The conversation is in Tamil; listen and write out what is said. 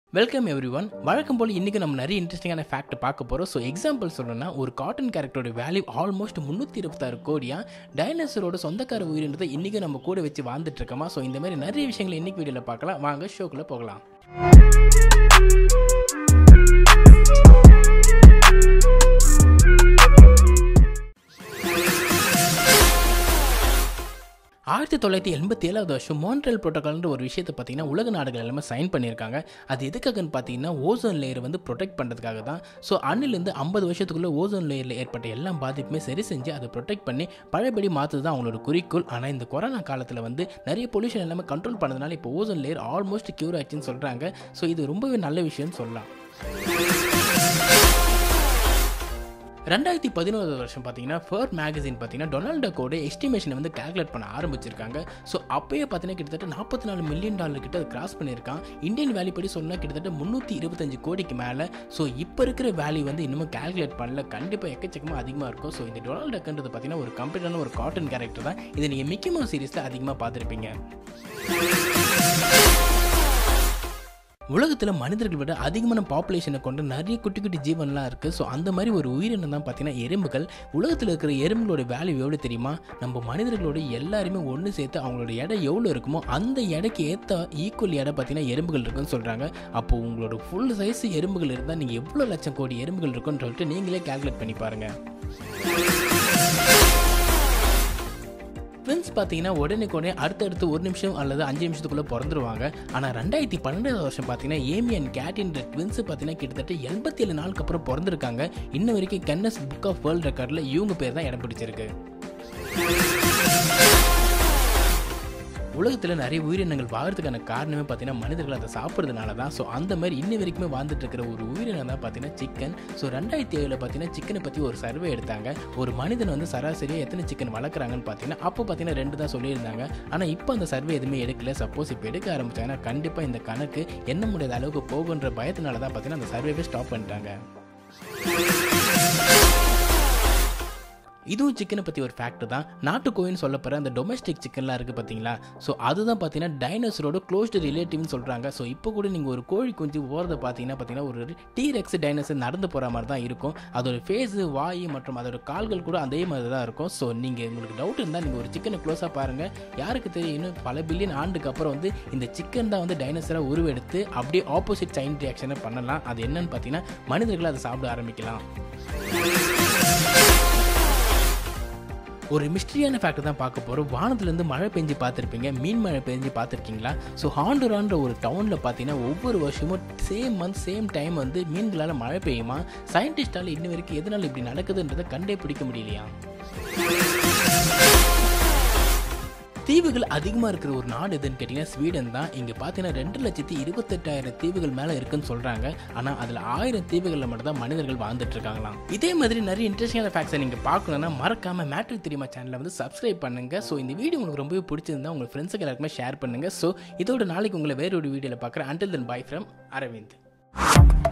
வெல்கம் எவ்ரி ஒன் வழக்கம் போல் இன்றைக்கி நம்ம நிறைய இன்ட்ரெஸ்டிங்கான ஃபேக்ட் பார்க்க போகிறோம் ஸோ எக்ஸாம்பிள் சொல்லணும்னா ஒரு காட்டன் கேரக்டரோட வேல்யூ ஆல்மோஸ்ட் முந்நூற்றி இருபத்தாறு கோடியா டைனோசரோட சொந்தக்கார உயிரினத்தை இன்றைக்கி நம்ம கூட வச்சு வாழ்ந்துட்டு இருக்கோமா ஸோ இந்த மாதிரி நிறைய விஷயங்களை இன்னைக்கு வீடியோவில் பார்க்கலாம் வாங்க ஷோக்குள்ளே போகலாம் ஆயிரத்தி தொள்ளாயிரத்தி எண்பத்தி ஏழாவது வருஷம் மோன்ட்ரல் புரோட்டோகால்ன்ற ஒரு விஷயத்தை பார்த்தீங்கன்னா உலக நாடுகள் எல்லாமே சைன் பண்ணியிருக்காங்க அது எதுக்காகன்னு பார்த்தீங்கன்னா ஓசோன் லேயர் வந்து ப்ரொடெக்ட் பண்ணுறதுக்காக தான் ஸோ அண்ணிலேருந்து ஐம்பது வருஷத்துக்குள்ளே ஓசோன் லேயரில் ஏற்பட்ட எல்லா பாதிப்புமே சரி செஞ்சு அதை ப்ரொடெக்ட் பண்ணி பழையபடி மாற்றுறது தான் அவங்களோட குறிக்கோள் ஆனால் இந்த கொரோனா காலத்தில் வந்து நிறைய பொல்யூஷன் எல்லாமே கண்ட்ரோல் பண்ணதுனால இப்போ ஓசோன் லேயர் ஆல்மோஸ்ட் க்யூர் ஆச்சுன்னு சொல்கிறாங்க ஸோ இது ரொம்பவே நல்ல விஷயம்னு சொல்லலாம் ரெண்டாயிரத்தி பதினோரு வருஷம் பார்த்தீங்கன்னா ஃபர்ட் மேகசின் பார்த்தீங்கன்னா டொனால்ட் டக்கோட எஸ்டிமேஷனை வந்து கேல்குலேட் பண்ண ஆரம்பிச்சிருக்காங்க ஸோ அப்பயே பார்த்தீங்கன்னா கிட்டத்தட்ட நாற்பத்தி நாலு மில்லியன் டாலர் கிட்ட கிராஸ் பண்ணியிருக்கான் இந்தியன் வேல்யூ படி சொன்னால் கிட்டத்தட்ட முந்நூற்றி இருபத்தஞ்சு கோடிக்கு மேலே ஸோ இப்போ இருக்கிற வேல்யூ வந்து இன்னமும் கேல்குலேட் பண்ணல கண்டிப்பாக எக்கச்சக்கமாக அதிகமாக இருக்கும் ஸோ இந்த டொனால்ட் டக்குன்றது பார்த்தீங்கன்னா ஒரு கம்ப்ளீட்டான ஒரு காட்டன் கேரக்டர் தான் இதை நீங்கள் மிக்கி மவுஸ் சீரிஸில் அதிகமாக பார்த்துருப்பீங்க உலகத்தில் மனிதர்கள் விட அதிகமான பாப்புலேஷனை கொண்ட நிறைய குட்டி குட்டி ஜீவன்லாம் இருக்குது ஸோ அந்த மாதிரி ஒரு உயிரினம் தான் பார்த்தீங்கன்னா எறும்புகள் உலகத்தில் இருக்கிற எறும்புகளோட வேல்யூ எவ்வளோ தெரியுமா நம்ம மனிதர்களோட எல்லாருமே ஒன்று சேர்த்து அவங்களோட எடை எவ்வளோ இருக்குமோ அந்த எடைக்கு ஏற்ற ஈக்குவல் எடை பார்த்தீங்கன்னா எறும்புகள் இருக்குன்னு சொல்கிறாங்க அப்போது உங்களோட ஃபுல் சைஸ் எறும்புகள் இருந்தால் நீங்கள் எவ்வளோ லட்சம் கோடி எறும்புகள் இருக்குன்னு சொல்லிட்டு நீங்களே கால்குலேட் பண்ணி பாருங்கள் ட்வின்ஸ் பார்த்தீங்கன்னா உடனே அடுத்தடுத்து ஒரு நிமிஷம் அல்லது அஞ்சு நிமிஷத்துக்குள்ளே பிறந்துருவாங்க ஆனால் ரெண்டாயிரத்தி பன்னெண்டாவது வருஷம் பார்த்தீங்கன்னா ஏமி அண்ட் கேட்டின்ற ட்வின்ஸ் பார்த்தீங்கன்னா கிட்டத்தட்ட எண்பத்தி ஏழு நாளுக்கு அப்புறம் பிறந்திருக்காங்க இன்ன வரைக்கும் கென்னஸ் புக் ஆஃப் வேர்ல்ட் ரெக்கார்டில் இவங்க பேர் தான் இடம் பிடிச்சிருக்கு உலகத்தில் நிறைய உயிரினங்கள் வாழறதுக்கான காரணமே பார்த்தீங்கன்னா மனிதர்கள் அதை சாப்பிட்றதுனால தான் ஸோ அந்த மாதிரி இன்ன வரைக்குமே வாழ்ந்துட்டு இருக்கிற ஒரு உயிரினம் தான் பார்த்தீங்கன்னா சிக்கன் ஸோ ரெண்டாயிரத்தி ஏழில் பார்த்தீங்கன்னா சிக்கனை பற்றி ஒரு சர்வே எடுத்தாங்க ஒரு மனிதன் வந்து சராசரியாக எத்தனை சிக்கன் வளர்க்குறாங்கன்னு பார்த்தீங்கன்னா அப்போ பார்த்தீங்கன்னா ரெண்டு தான் சொல்லியிருந்தாங்க ஆனால் இப்போ அந்த சர்வே எதுவுமே எடுக்கல சப்போஸ் இப்போ எடுக்க ஆரம்பிச்சாங்கன்னா கண்டிப்பாக இந்த கணக்கு எண்ண முடியாத அளவுக்கு போகுன்ற பயத்தினால தான் பார்த்தீங்கன்னா அந்த சர்வேவே ஸ்டாப் பண்ணிட்டாங்க இதுவும் சிக்கனை பற்றி ஒரு ஃபேக்ட் தான் நாட்டுக்கோயின்னு சொல்லப்படுற அந்த டொமஸ்டிக் சிக்கன்லாம் இருக்குது பார்த்தீங்களா ஸோ அதுதான் பார்த்தீங்கன்னா டைனோசரோட க்ளோஸ்டு ரிலேட்டிவ்னு சொல்கிறாங்க ஸோ இப்போ கூட நீங்கள் ஒரு கோழி குஞ்சு போகிறத பார்த்தீங்கன்னா பார்த்தீங்கன்னா ஒரு டீரெக்ஸ் டைனோசர் நடந்து போகிற மாதிரி தான் இருக்கும் அதோட ஃபேஸு வாய் மற்றும் அதோட கால்கள் கூட அதே மாதிரி தான் இருக்கும் ஸோ நீங்கள் உங்களுக்கு டவுட் இருந்தால் நீங்கள் ஒரு சிக்கனை க்ளோஸாக பாருங்கள் யாருக்கு தெரியும் இன்னும் பல பில்லியன் ஆண்டுக்கு அப்புறம் வந்து இந்த சிக்கன் தான் வந்து டைனோசராக உருவெடுத்து அப்படியே ஆப்போசிட் சைன் ரியாக்ஷனை பண்ணலாம் அது என்னன்னு பார்த்தீங்கன்னா மனிதர்கள் அதை சாப்பிட ஆரம்பிக்கலாம் ஒரு மிஸ்ட்ரியான ஃபேக்ட் தான் பார்க்க போகிறோம் வானத்துலேருந்து மழை பெஞ்சு பார்த்துருப்பீங்க மீன் மழை பெஞ்சு பார்த்துருக்கீங்களா ஸோ ஹாண்டுரான்ற ஒரு டவுனில் பார்த்தீங்கன்னா ஒவ்வொரு வருஷமும் சேம் மந்த் சேம் டைம் வந்து மீன்களால் மழை பெய்யுமா சயின்டிஸ்டால் இன்ன வரைக்கும் எதனால் இப்படி நடக்குதுன்றதை கண்டே பிடிக்க முடியலையா தீவுகள் அதிகமாக இருக்கிற ஒரு நாடு எதுன்னு கேட்டிங்கன்னா ஸ்வீடன் தான் இங்கே பார்த்தீங்கன்னா ரெண்டு லட்சத்தி இருபத்தெட்டாயிரம் தீவுகள் மேலே இருக்குன்னு சொல்கிறாங்க ஆனால் அதில் ஆயிரம் தீவுகளில் மட்டும் தான் மனிதர்கள் வாழ்ந்துட்டு இருக்காங்களாம் இதே மாதிரி நிறைய இன்ட்ரெஸ்டிங்கான ஃபேக்ட்ஸை நீங்கள் பார்க்கணுன்னா மறக்காமல் மேட்ரிக் தெரியுமா சேனலை வந்து சப்ஸ்கிரைப் பண்ணுங்கள் ஸோ இந்த வீடியோ உங்களுக்கு ரொம்பவே பிடிச்சிருந்தா உங்கள் ஃப்ரெண்ட்ஸுக்கு எல்லாருக்குமே ஷேர் பண்ணுங்கள் ஸோ இதோட நாளைக்கு உங்களை வேற ஒரு வீடியோவில் பார்க்குறேன் until then bye from Aravind